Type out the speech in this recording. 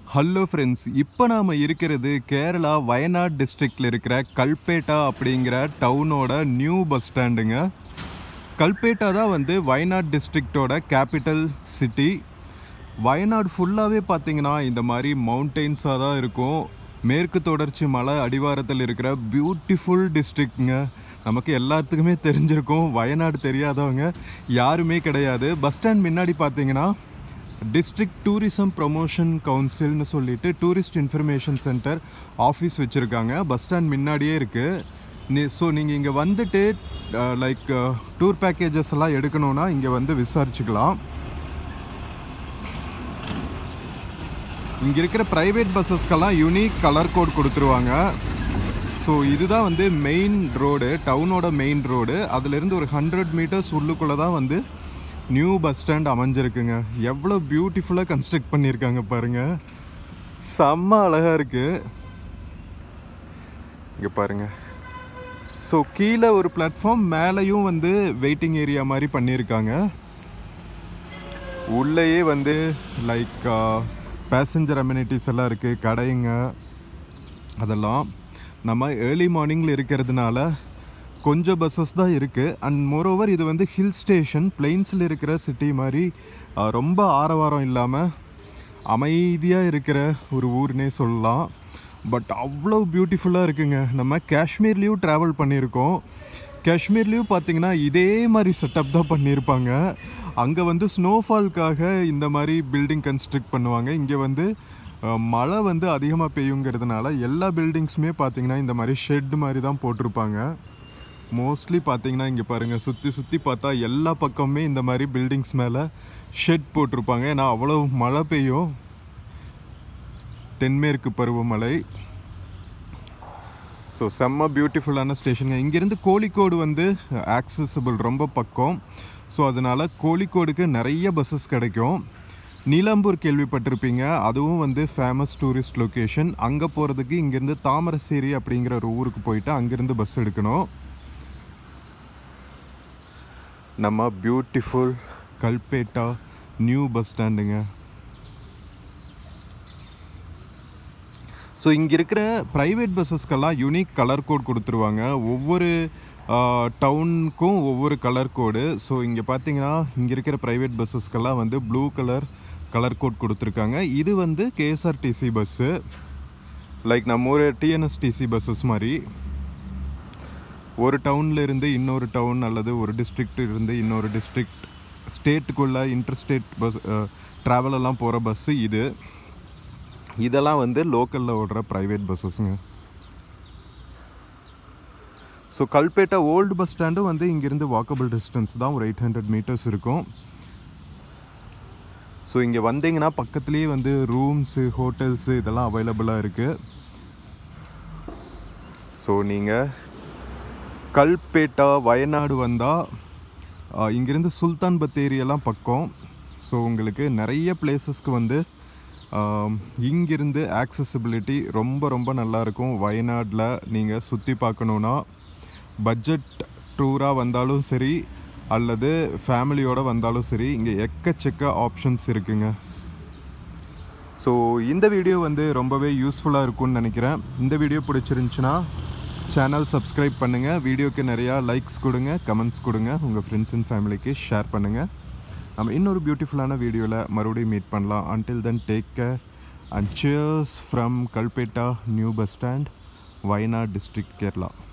hello friends இப்போ நாம் இருக்கிறது கேரளா வயநாட் டிஸ்ட்ரிக்டில் இருக்கிற கல்பேட்டா அப்படிங்கிற டவுனோட நியூ பஸ் ஸ்டாண்டுங்க கல்பேட்டா தான் வந்து வயநாட் டிஸ்ட்ரிக்டோட கேபிட்டல் சிட்டி வயநாடு ஃபுல்லாகவே பார்த்தீங்கன்னா இந்த மாதிரி மவுண்டெயின்ஸாக தான் இருக்கும் மேற்கு தொடர்ச்சி மலை அடிவாரத்தில் இருக்கிற பியூட்டிஃபுல் டிஸ்ட்ரிக்ட்ங்க நமக்கு எல்லாத்துக்குமே தெரிஞ்சிருக்கும் வயநாடு தெரியாதவங்க யாருமே கிடையாது பஸ் ஸ்டாண்ட் முன்னாடி பார்த்தீங்கன்னா டிஸ்ட்ரிக்ட் டூரிசம் ப்ரொமோஷன் கவுன்சில்னு சொல்லிட்டு டூரிஸ்ட் இன்ஃபர்மேஷன் சென்டர் ஆஃபீஸ் வச்சுருக்காங்க பஸ் ஸ்டாண்ட் முன்னாடியே இருக்குது நீ ஸோ நீங்கள் இங்கே வந்துட்டு லைக் டூர் பேக்கேஜஸ் எல்லாம் எடுக்கணும்னா இங்கே வந்து விசாரிச்சுக்கலாம் இங்கே இருக்கிற ப்ரைவேட் பஸ்ஸஸ்க்கெல்லாம் யூனிக் கலர் கோட் கொடுத்துருவாங்க ஸோ இதுதான் வந்து மெயின் ரோடு டவுனோட மெயின் ரோடு அதுலேருந்து ஒரு ஹண்ட்ரட் மீட்டர்ஸ் உள்ளுக்குள்ளே தான் வந்து நியூ பஸ் ஸ்டாண்ட் அமைஞ்சிருக்குங்க எவ்வளோ பியூட்டிஃபுல்லாக கன்ஸ்ட்ரக்ட் பண்ணியிருக்காங்க பாருங்கள் செம்ம அழகாக இருக்குது இங்கே பாருங்கள் ஸோ கீழே ஒரு பிளாட்ஃபார்ம் மேலேயும் வந்து வெயிட்டிங் ஏரியா மாதிரி பண்ணியிருக்காங்க உள்ளேயே வந்து லைக் பேசஞ்சர் அம்யூனிட்டிஸ் எல்லாம் இருக்குது கடைங்க அதெல்லாம் நம்ம ஏர்லி மார்னிங்கில் இருக்கிறதுனால கொஞ்சம் பஸ்ஸஸ் தான் இருக்குது அண்ட் மோரோவர் இது வந்து ஹில் ஸ்டேஷன் பிளெயின்ஸில் இருக்கிற சிட்டி மாதிரி அஹ், ரொம்ப ஆரவாரம் இல்லாமல் அமைதியாக இருக்கிற ஒரு ஊர்னே சொல்லலாம் பட் அவ்வளோ பியூட்டிஃபுல்லாக இருக்குங்க நம்ம காஷ்மீர்லேயும் ட்ராவல் பண்ணியிருக்கோம் காஷ்மீர்லேயும் பார்த்தீங்கன்னா இதே மாதிரி செட்டப் தான் பண்ணியிருப்பாங்க அங்கே வந்து ஸ்னோஃபால்க்காக இந்த மாதிரி பில்டிங் கன்ஸ்ட்ரக்ட் பண்ணுவாங்க இங்கே வந்து அஹ், மழை வந்து அதிகமாக பெய்யுங்கிறதுனால எல்லா பில்டிங்ஸுமே பார்த்தீங்கன்னா இந்த மாதிரி ஷெட் மாதிரி தான் போட்டிருப்பாங்க மோஸ்ட்லி பார்த்தீங்கன்னா இங்கே பாருங்கள் சுற்றி சுற்றி பார்த்தா எல்லா பக்கமுமே இந்த மாதிரி பில்டிங்ஸ் மேலே ஷெட் போட்டிருப்பாங்க ஏன்னா அவ்வளோ மழை பெய்யும் தென்மேற்கு பருவமழை ஸோ செம்ம பியூட்டிஃபுல்லான ஸ்டேஷனுங்க இங்கேருந்து கோழிக்கோடு வந்து ஆக்சசபிள் ரொம்ப பக்கம் ஸோ அதனால் கோழிக்கோடுக்கு நிறைய பஸ்ஸஸ் கிடைக்கும் நீலாம்பூர் கேள்விப்பட்டிருப்பீங்க அதுவும் வந்து ஃபேமஸ் டூரிஸ்ட் லொக்கேஷன் அங்கே போகிறதுக்கு இங்கேருந்து தாமரசேரி அப்படிங்கிற ஒரு ஊருக்கு போயிட்டு அங்கேருந்து பஸ் எடுக்கணும் நம்ம பியூட்டிஃபுல் கல்பேட்டா நியூ பஸ் ஸ்டாண்டுங்க ஸோ இங்கே இருக்கிற ப்ரைவேட் பஸ்ஸஸ்க்கெல்லாம் யூனிக் கலர் கோட் கொடுத்துருவாங்க ஒவ்வொரு டவுனுக்கும் ஒவ்வொரு கலர் கோடு ஸோ இங்கே பார்த்தீங்கன்னா இங்கே இருக்கிற ப்ரைவேட் பஸ்ஸஸ்க்கெல்லாம் வந்து ப்ளூ கலர் கலர் கோட் கொடுத்துருக்காங்க இது வந்து கேஎஸ்ஆர்டிசி பஸ்ஸு லைக் நம்ம ஒரு டிஎன்எஸ்டிசி பஸ்ஸஸ் மாதிரி ஒரு டவுன்ல இருந்து இன்னொரு டவுன் அல்லது ஒரு டிஸ்ட்ரிக்ட் இருந்து இன்னொரு டிஸ்ட்ரிக்ட் ஸ்டேட்டுக்குள்ளே இன்டர்ஸ்டேட் பஸ் ட்ராவல் எல்லாம் போகிற பஸ்ஸு இது இதெல்லாம் வந்து லோக்கலில் ஓடுற ப்ரைவேட் பஸ்ஸஸ்ங்க ஸோ கல்பேட்டா ஓல்டு பஸ் ஸ்டாண்டும் வந்து இங்கேருந்து வாக்கபிள் டிஸ்டன்ஸ் தான் ஒரு எயிட் ஹண்ட்ரட் மீட்டர்ஸ் இருக்கும் ஸோ இங்கே வந்தீங்கன்னா பக்கத்துலேயே வந்து ரூம்ஸு ஹோட்டல்ஸு இதெல்லாம் அவைலபிளாக இருக்குது ஸோ நீங்கள் கல்பேட்டா வயநாடு வந்தால் இங்கேருந்து சுல்தான் பத்தேரி எல்லாம் பக்கம் ஸோ உங்களுக்கு நிறைய பிளேசஸ்க்கு வந்து ஆம், இங்கிருந்து ஆக்சசிபிலிட்டி ரொம்ப ரொம்ப நல்லாயிருக்கும் வயநாட்டில் நீங்கள் சுற்றி பார்க்கணுன்னா பட்ஜெட் டூராக வந்தாலும் சரி அல்லது ஃபேமிலியோடு வந்தாலும் சரி இங்கே எக்கச்சக்க ஆப்ஷன்ஸ் இருக்குங்க ஸோ இந்த வீடியோ வந்து ரொம்பவே யூஸ்ஃபுல்லாக இருக்கும்னு நினைக்கிறேன் இந்த வீடியோ பிடிச்சிருந்துச்சுன்னா சேனல் சப்ஸ்கிரைப் பண்ணுங்கள் வீடியோக்கு நிறையா லைக்ஸ் கொடுங்க கமெண்ட்ஸ் கொடுங்க உங்கள் ஃப்ரெண்ட்ஸ் அண்ட் ஃபேமிலிக்கு ஷேர் பண்ணுங்கள் நம்ம இன்னொரு பியூட்டிஃபுல்லான வீடியோவில் மறுபடியும் மீட் பண்ணலாம் until then take care and cheers from Kalpetta new bus stand Wayanad district Kerala